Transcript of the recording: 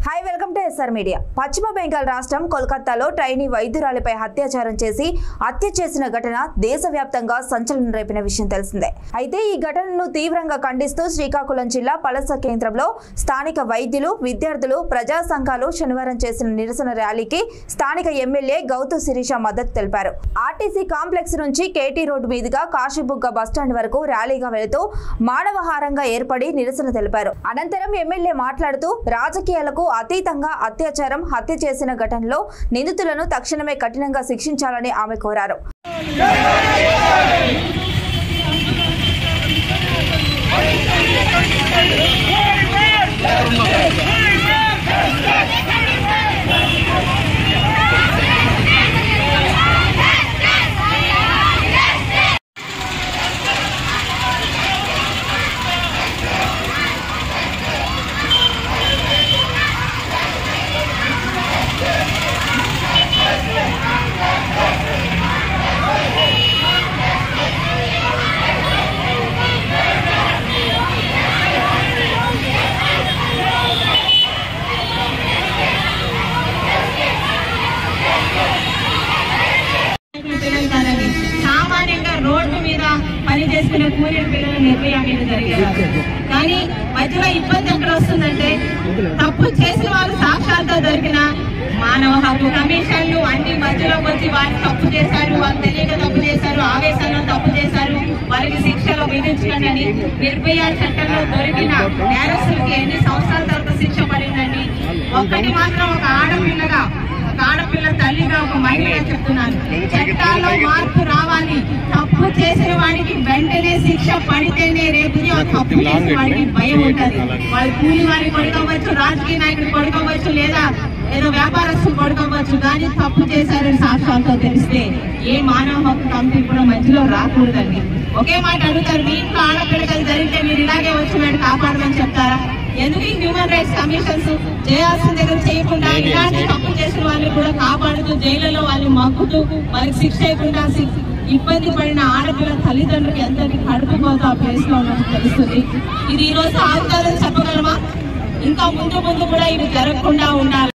hi welcome to SR media పశ్చిమ బెంగాల్ రాష్ట్రం కోల్కతాలో ట్రైనీ వైద్యురాలిపై అత్యాచారం చేసి హత్య చేసిన ఘటన దేశవ్యాప్తంగా సంచలనం రేపిన విషయం తెలిసిందే అయితే ఈ ఘటనను తీవ్రంగా ఖండిస్తూ శ్రీకాకుళం జిల్లా పలస కేంద్రంలో స్థానిక వైద్యులు విద్యార్థులు ప్రజా సంఘాలు శనివారం చేసిన నిరసన ర్యాలీకి స్థానిక ఎమ్మెల్యే గౌతు శిరీష మద్దతు తెలిపారు ఆర్టీసీ కాంప్లెక్స్ నుంచి కేటీ రోడ్డు మీదుగా కాశీబుగ్గ బస్టాండ్ వరకు ర్యాలీగా వెళుతూ మానవహారంగా ఏర్పడి నిరసన తెలిపారు అనంతరం ఎమ్మెల్యే మాట్లాడుతూ రాజకీయాలకు అతీతంగా అత్యాచారం హత్య చేసిన ఘటనలో నిందితులను తక్షణమే కఠినంగా శిక్షించాలని ఆమె కోరారు పిల్లలు కాదండి సామాన్యంగా రోడ్డు మీద పని చేసుకునే కూలీల పిల్లలు నిర్భయ మీద జరిగేవారు కానీ మధ్యలో ఇబ్బంది ఎక్కడ వస్తుందంటే తప్పు చేసిన వాళ్ళు సాక్షాత్తో దొరికిన మానవ హక్కు కమిషన్లు అన్ని మధ్యలోకి వచ్చి వాళ్ళు తప్పు చేశారు వాళ్ళు తెలియక తప్పు చేశారు ఆవేశంలో తప్పు చేశారు వాళ్ళకి శిక్షలు విధించకండి అని నిర్భయ చట్టంలో దొరికిన నేరస్తులకి ఎన్ని సంవత్సరాల తర్వాత శిక్ష పడిందండి ఒక్కటి మాత్రం ఒక ఆడపిల్లగా ఒక ఆడపిల్ల తల్లిగా ఒక మహిళగా చెప్తున్నాను చట్టాల్లో మార్పు రావాలి తప్పు చేసిన వాడికి వెంటనే శిక్ష పడితేనే రేపు ఆ తప్పు చేసిన వాడికి భయం ఉంటది వాళ్ళు కూలి వాడిని కొడుకోవచ్చు రాజకీయ నాయకుడు కొడుకోవచ్చు లేదా ఏదో వ్యాపారస్తులు కొడుకోవచ్చు కానీ తప్పు చేశారని సాక్ష్యాలతో తెలిస్తే ఏ మానవ హక్కు కమిటీ కూడా మధ్యలో రాకూడదండి ఒకే మాట అడుగుతారు మీ ఇంట్లో ఆడపిల్లకలు జరిగితే మీరు ఇలాగే వచ్చి వీడు కాపాడమని చెప్తారా ఎందుకు ఈ హ్యూమన్ రైట్స్ కమిషన్స్ చేయాల్సిన దగ్గర చేయకుండా ఇలాంటి తప్పు చేసిన వాళ్ళని కూడా కాపాడుతూ జైలులో వాళ్ళు మగ్గుతూ వాళ్ళకి శిక్ష చేయకుండా శి- ఇబ్బంది పడిన ఆడపిల్ల తల్లిదండ్రులకు ఎంతటి కడుపుకోతో ఆ ప్లేస్ లో ఉన్నట్టు తెలుస్తుంది ఇది ఈ రోజు ఆగుతారని చెప్పగలమా ఇంకా ముందు ముందు కూడా ఇవి జరగకుండా ఉండాలి